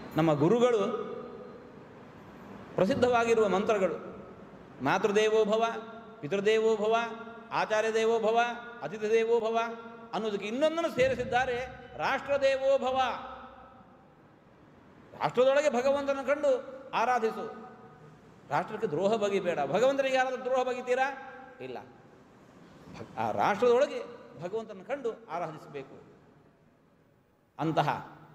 ನಮ್ಮ ಗುರುಗಳು ಪ್ರಸಿದ್ಧವಾಗಿರುವ ಮಂತ್ರಗಳು ಮಾತೃದೇವೋ ಭವ ಪಿತೃದೇವೋ ಭವ ಆಚಾರ್ಯ ದೇವೋ ಭವ ಅತಿಥಿ ದೇವೋ ಭವ ಅನ್ನೋದಕ್ಕೆ ಇನ್ನೊಂದನ್ನು ಸೇರಿಸಿದ್ದಾರೆ ರಾಷ್ಟ್ರದೇವೋ ಭವ ರಾಷ್ಟ್ರದೊಳಗೆ ಭಗವಂತನ ಕಂಡು ಆರಾಧಿಸು ರಾಷ್ಟ್ರಕ್ಕೆ ದ್ರೋಹ ಬಗಿಬೇಡ ಭಗವಂತನಿಗೆ ಯಾರಾದರೂ ದ್ರೋಹ ಬಗಿತೀರಾ ಇಲ್ಲ ಭಗ್- ಆ ರಾಷ್ಟ್ರದೊಳಗೆ ಭಗವಂತನ ಕಂಡು ಆರಾಧಿಸಬೇಕು ಅಂತಹ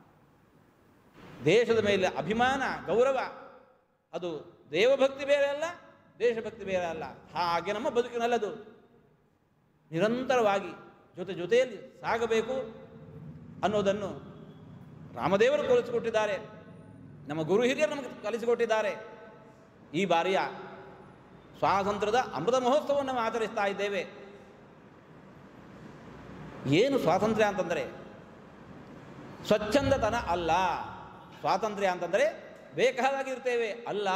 ದೇಶದ ಮೇಲೆ ಅಭಿಮಾನ ಗೌರವ ಅದು ದೇವಭಕ್ತಿ ಬೇರೆ ಅಲ್ಲ ದೇಶಭಕ್ತಿ ಬೇರೆ ಅಲ್ಲ ಹಾಗೆ ನಮ್ಮ ಬದುಕಿನಲ್ಲದು ನಿರಂತರವಾಗಿ ಜೊತೆ ಜೊತೆಯಲ್ಲಿ ಸಾಗಬೇಕು ಅನ್ನೋದನ್ನು ರಾಮದೇವರು ತೋರಿಸಿಕೊಟ್ಟಿದ್ದಾರೆ ನಮ್ಮ ಗುರು ಹಿರಿಯರು ನಮಗೆ ಕಲಿಸಿಕೊಟ್ಟಿದ್ದಾರೆ ಈ ಬಾರಿಯ ಸ್ವಾತಂತ್ರ್ಯದ ಅಮೃತ ಮಹೋತ್ಸವವನ್ನು ನಾವು ಆಚರಿಸ್ತಾ ಇದ್ದೇವೆ ಏನು ಸ್ವಾತಂತ್ರ್ಯ ಅಂತಂದರೆ ಸ್ವಚ್ಛಂದತನ ಅಲ್ಲ ಸ್ವಾತಂತ್ರ್ಯ ಅಂತಂದರೆ ಬೇಕಾದಾಗಿರ್ತೇವೆ ಅಲ್ಲ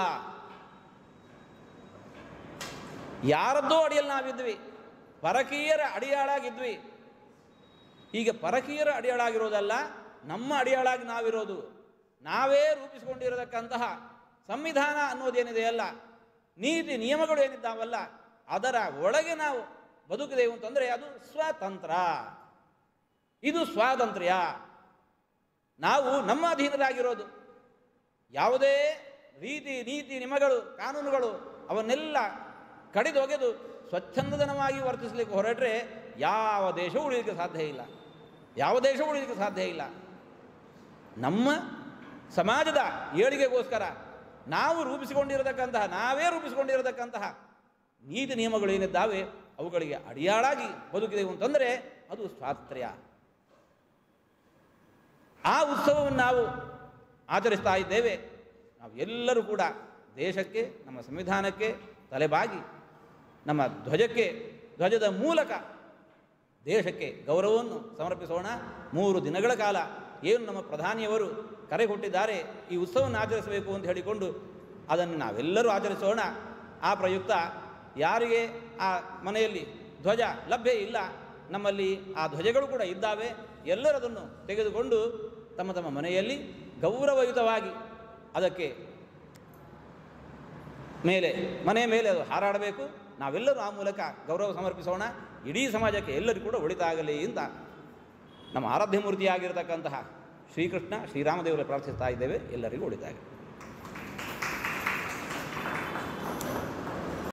ಯಾರದ್ದೋ ಅಡಿಯಲ್ಲಿ ನಾವಿದ್ವಿ ಪರಕೀಯರ ಅಡಿಯಾಳಾಗಿದ್ವಿ ಈಗ ಪರಕೀಯರ ಅಡಿಯಾಳಾಗಿರೋದಲ್ಲ ನಮ್ಮ ಅಡಿಯಾಳಾಗಿ ನಾವಿರೋದು ನಾವೇ ರೂಪಿಸಿಕೊಂಡಿರತಕ್ಕಂತಹ ಸಂವಿಧಾನ ಅನ್ನೋದೇನಿದೆಯಲ್ಲ ನೀತಿ ನಿಯಮಗಳು ಏನಿದ್ದಾವಲ್ಲ ಅದರ ಒಳಗೆ ನಾವು ಬದುಕಿದೆವು ಅಂತಂದರೆ ಅದು ಸ್ವತಂತ್ರ ಇದು ಸ್ವಾತಂತ್ರ್ಯ ನಾವು ನಮ್ಮ ಅಧೀನರಾಗಿರೋದು ಯಾವುದೇ ರೀತಿ ನೀತಿ ನಿಯಮಗಳು ಕಾನೂನುಗಳು ಅವನ್ನೆಲ್ಲ ಕಡಿದೊಗೆದು ಸ್ವಚ್ಛಂದನವಾಗಿ ವರ್ತಿಸಲಿಕ್ಕೆ ಹೊರಟ್ರೆ ಯಾವ ದೇಶವೂ ಉಳಿಲಿಕ್ಕೆ ಸಾಧ್ಯ ಇಲ್ಲ ಯಾವ ದೇಶವೂ ಉಳಿಲಿಕ್ಕೆ ಸಾಧ್ಯ ಇಲ್ಲ ನಮ್ಮ ಸಮಾಜದ ಏಳಿಗೆಗೋಸ್ಕರ ನಾವು ರೂಪಿಸಿಕೊಂಡಿರತಕ್ಕಂತಹ ನಾವೇ ರೂಪಿಸಿಕೊಂಡಿರತಕ್ಕಂತಹ ನೀತಿ ನಿಯಮಗಳು ಏನಿದ್ದಾವೆ ಅವುಗಳಿಗೆ ಅಡಿಯಾಳಾಗಿ ಬದುಕಿದೆವು ಅಂತಂದರೆ ಅದು ಸ್ವಾತಂತ್ರ್ಯ ಆ ಉತ್ಸವವನ್ನು ನಾವು ಆಚರಿಸ್ತಾ ಇದ್ದೇವೆ ನಾವು ಎಲ್ಲರೂ ಕೂಡ ದೇಶಕ್ಕೆ ನಮ್ಮ ಸಂವಿಧಾನಕ್ಕೆ ತಲೆಬಾಗಿ ನಮ್ಮ ಧ್ವಜಕ್ಕೆ ಧ್ವಜದ ಮೂಲಕ ದೇಶಕ್ಕೆ ಗೌರವವನ್ನು ಸಮರ್ಪಿಸೋಣ ಮೂರು ದಿನಗಳ ಕಾಲ ಏನು ನಮ್ಮ ಪ್ರಧಾನಿಯವರು ಕರೆ ಕೊಟ್ಟಿದ್ದಾರೆ ಈ ಉತ್ಸವವನ್ನು ಆಚರಿಸಬೇಕು ಅಂತ ಹೇಳಿಕೊಂಡು ಅದನ್ನು ನಾವೆಲ್ಲರೂ ಆಚರಿಸೋಣ ಆ ಪ್ರಯುಕ್ತ ಯಾರಿಗೆ ಆ ಮನೆಯಲ್ಲಿ ಧ್ವಜ ಲಭ್ಯ ಇಲ್ಲ ನಮ್ಮಲ್ಲಿ ಆ ಧ್ವಜಗಳು ಕೂಡ ಇದ್ದಾವೆ ಎಲ್ಲರೂ ಅದನ್ನು ತೆಗೆದುಕೊಂಡು ತಮ್ಮ ತಮ್ಮ ಮನೆಯಲ್ಲಿ ಗೌರವಯುತವಾಗಿ ಅದಕ್ಕೆ ಮೇಲೆ ಮನೆ ಮೇಲೆ ಅದು ಹಾರಾಡಬೇಕು ನಾವೆಲ್ಲರೂ ಆ ಮೂಲಕ ಗೌರವ ಸಮರ್ಪಿಸೋಣ ಇಡೀ ಸಮಾಜಕ್ಕೆ ಎಲ್ಲರಿಗೂ ಕೂಡ ಒಳಿತಾಗಲಿ ಅಂತ ನಮ್ಮ ಆರಾಧ್ಯ ಮೂರ್ತಿಯಾಗಿರತಕ್ಕಂತಹ ಶ್ರೀಕೃಷ್ಣ ಶ್ರೀರಾಮದೇವರ ಪ್ರಾರ್ಥಿಸ್ತಾ ಇದ್ದೇವೆ ಎಲ್ಲರಿಗೂ ಒಳಿತಾಗಲಿ